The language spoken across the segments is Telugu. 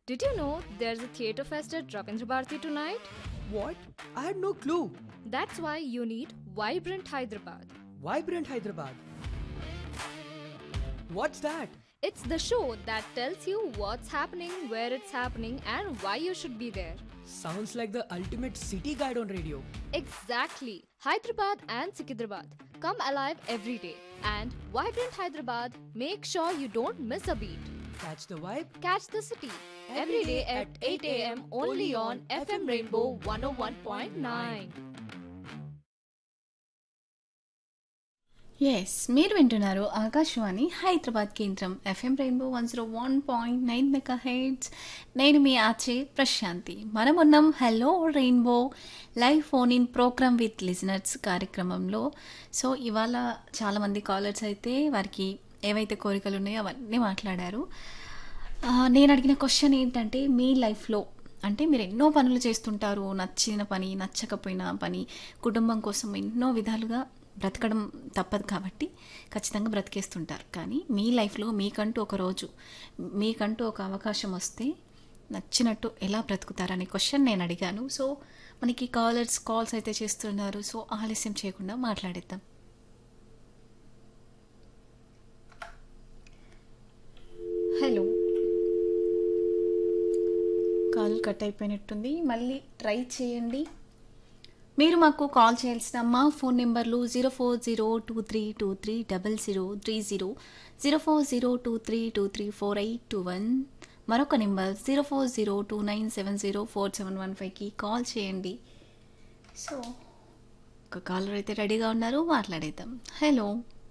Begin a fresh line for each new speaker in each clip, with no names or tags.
Did you know there's a theatre fest at Ravindra Bharati tonight?
What? I had no clue.
That's why you need Vibrant Hyderabad.
Vibrant Hyderabad. What's that?
It's the show that tells you what's happening, where it's happening, and why you should be there.
Sounds like the ultimate city guide on radio.
Exactly. Hyderabad and Sikidrabad. Come alive every day. And Vibrant Hyderabad, make sure you don't miss a beat.
Catch the vibe.
Catch the city every day at 8 a.m. only on FM Rainbow 101.9.
Yes మీరు వింటున్నారు ఆకాశవాణి హైదరాబాద్ కేంద్రం FM rainbow one zero one point nine megahertz నేను మీ ఆచే ప్రశాంతి మనం ఉన్నాం hello rainbow live phone in programme with listeners కార్యక్రమంలో సో ఇవాళ చాలామంది కాలర్స్ అయితే వారికి ఏవైతే కోరికలు ఉన్నాయో అవన్నీ మాట్లాడారు ఆ, నేను అడిగిన క్వశ్చన్ ఏంటంటే మీ లైఫ్లో అంటే మీరు ఎన్నో పనులు చేస్తుంటారు నచ్చిన పని నచ్చకపోయిన పని కుటుంబం కోసం ఎన్నో విధాలుగా బ్రతకడం తప్పదు కాబట్టి ఖచ్చితంగా బ్రతికేస్తుంటారు కానీ మీ లైఫ్లో మీకంటూ ఒక రోజు మీకంటూ ఒక అవకాశం వస్తే నచ్చినట్టు ఎలా బ్రతుకుతారనే క్వశ్చన్ నేను అడిగాను సో మనకి కాలర్స్ కాల్స్ అయితే చేస్తున్నారు సో ఆలస్యం చేయకుండా మాట్లాడేద్దాం హలో కాల్ కట్ అయిపోయినట్టుంది మళ్ళీ ట్రై చేయండి మీరు మాకు కాల్ చేయాల్సిన మా ఫోన్ నెంబర్లు zero four zero two three two three double zero three zero zero four zero two three two three four eight two one మరొక number zero four zero two nine seven zero four seven one ఫైవ్కి కాల్ చేయండి సో ఒక కాలర్ అయితే రెడీగా ఉన్నారు మాట్లాడేద్దాం hello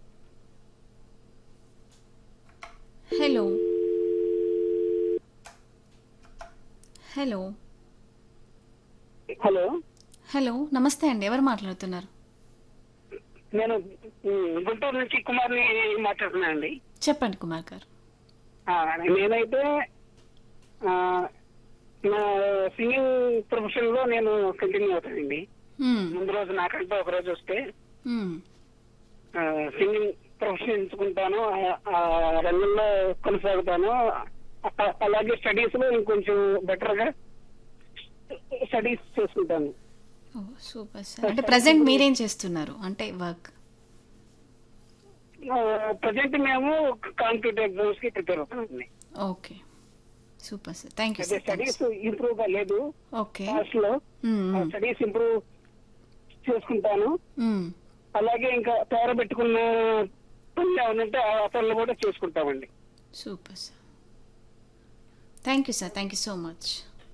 hello hello
hello
hello నమస్తే అండి ఎవరు మాట్లాడుతున్నారు
నేను ఉమ్, గుంటూరు నుంచి కుమార్ని మాట్లాడుతున్నా అండి
చెప్పండి కుమార్ గారు
ఆ, నేనైతే ఆ, నా సింగింగ్ ప్రొఫెషన్ లో నేను కంటిన్యూ అవుతానండి
మ్మ్.
ముందు రోజు నాకంటే ఒక రోజు వస్తే
మ్మ్.
ఆ, సింగింగ్ ప్రొఫెషన్ ఎంచుకుంటాను ఆ- ఆ రంగంలో కొనసాగుతాను అ- అలాగే స్టడీస్ లో ఇంకొంచెం బెటర్ గా స్టడీస్ చేసుకుంటాను
ఓ సూపర్ సార్ అంటే ప్రజెంట్ మీరేం చేస్తున్నారు అంటే వర్క్
ప్రజెంట్ మేము కాంపిటేటివ్ ఎగ్జామ్స్ కి ప్రిపేర్ అవుతామండి
okay super sir thank you
అదే
సార్ థ్యాంక్
స్టడీస్ ఇంప్రూవ్ గా లేదు
ఓకే
క్లాస్ లో
మ్మ్.
స్టడీస్ ఇంప్రూవ్ చేసుకుంటాను
మ్మ్.
అలాగే ఇంకా పేర పెట్టుకున్న పనులు ఏమన్నంటే ఆ పనులు కూడా చేసుకుంటామండి
super sir thank you sir thank you so much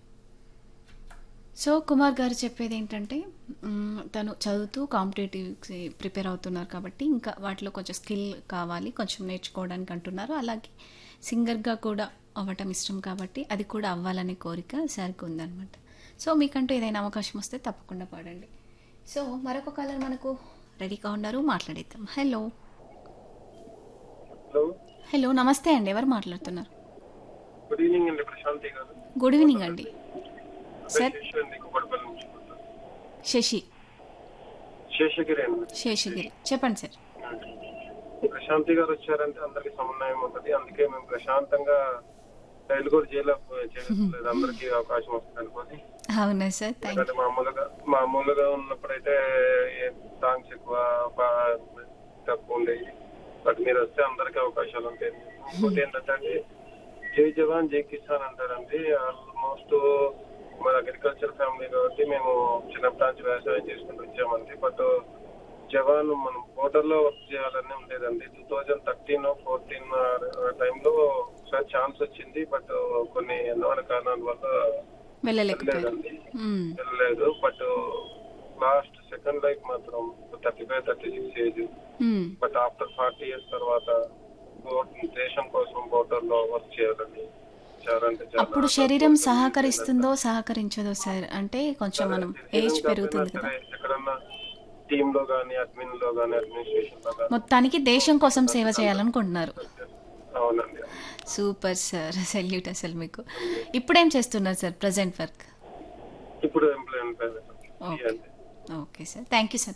so Kumar garu చెప్పేది ఏంటంటే మ్, తను చదువుతూ కాంపిటేటివ్ ప్రిపేర్ అవుతున్నారు కాబట్టి ఇంకా వాటిలో కొంచెం స్కిల్ కావాలి కొంచెం నేర్చుకోవడానికి అంటున్నారు అలాగే సింగర్గా కూడా అవ్వటం ఇష్టం కాబట్టి అది కూడా అవ్వాలనే కోరిక సార్కి ఉందన్నమాట సో మీకంటూ ఏదైనా అవకాశం వస్తే తప్పకుండా పాడండి సో మరొక కాలర్ మనకు రెడీగా ఉన్నారు మాట్లాడేద్దాం హలో
హలో
హలో నమస్తే అండి ఎవరు మాట్లాడుతున్నారు
గుడ్ ఈవినింగ్ అండి ప్రశాంతి గారు
గుడ్ ఈవినింగ్ అండి సార్
శేషు అండి కుమ్మడిపల్లి నుంచి
శశి
శేషగిరి అండి
శేషగిరి చెప్పండి సార్
ప్రశాంతి గారు వచ్చారంటే అందరికి సమన్వయం ఉంటుంది అందుకే మేము ప్రశాంతంగా రైలు కూడా జైలు చేయలేదు అందరికి అవకాశం వస్తుంది అనుకోని
అవునా సార్ థ్యాంక్
ఎందుకంటే మామూలుగా మామూలుగా ఉన్నప్పుడైతే సాంగ్స్ ఎక్కువ బా- తక్కువ ఉండేవి బట్ మీరు వస్తే అందరికి అవకాశాలు ఉంటాయి ఇంకోటి ఏంటంటే జై జవాన్ జై కిసాన్ అంటారండి ఆల్మోస్ట్ మన అగ్రికల్చర్ ఫ్యామిలీ కాబట్టి మేము చిన్నప్పటి నుంచి వ్యవసాయం చేసుకుంటూ వచ్చామండి బట్ జవాన్ మనం బోర్డర్ లో వర్క్ చేయాలని ఉండేదండి టూ థౌజండ్ థర్టీన్ ఫోర్టీన్ టైంలో ఒకసారి ఛాన్స్ వచ్చింది బట్ కొన్ని ఎన్నో కారణాల వల్ల
వెళ్ళలేకపోయారు
వెళ్ళలేదండి
మ్మ్.
వెళ్ళలేదు బట్ లాస్ట్ సెకండ్ లైఫ్ మాత్రం thirty five thirty six age
hmm.
But after forty years తర్వాత దేశం కోసం బోర్డర్ లో వర్క్ చేయాలని చాలా అంటే చాలా
అప్పుడు శరీరం సహకరిస్తుందో సహకరించదో సార్ అంటే కొంచెం మనం ఏజ్ పెరుగుతుంది కదా
సరే, ఎక్కడన్నా టీమ్ లో గానీ అడ్మిన్ లో గానీ అడ్మినిస్ట్రేషన్ లో గానీ
మొత్తానికి దేశం కోసం సేవ చేయాలనుకుంటున్నారు
అవునండి
సూపర్ సార్ సెల్యూట్ అసలు మీకు ఇప్పుడేం చేస్తున్నారు సార్ ప్రజెంట్ వర్క్
ఇప్పుడు employee
okay okay sir thank you sir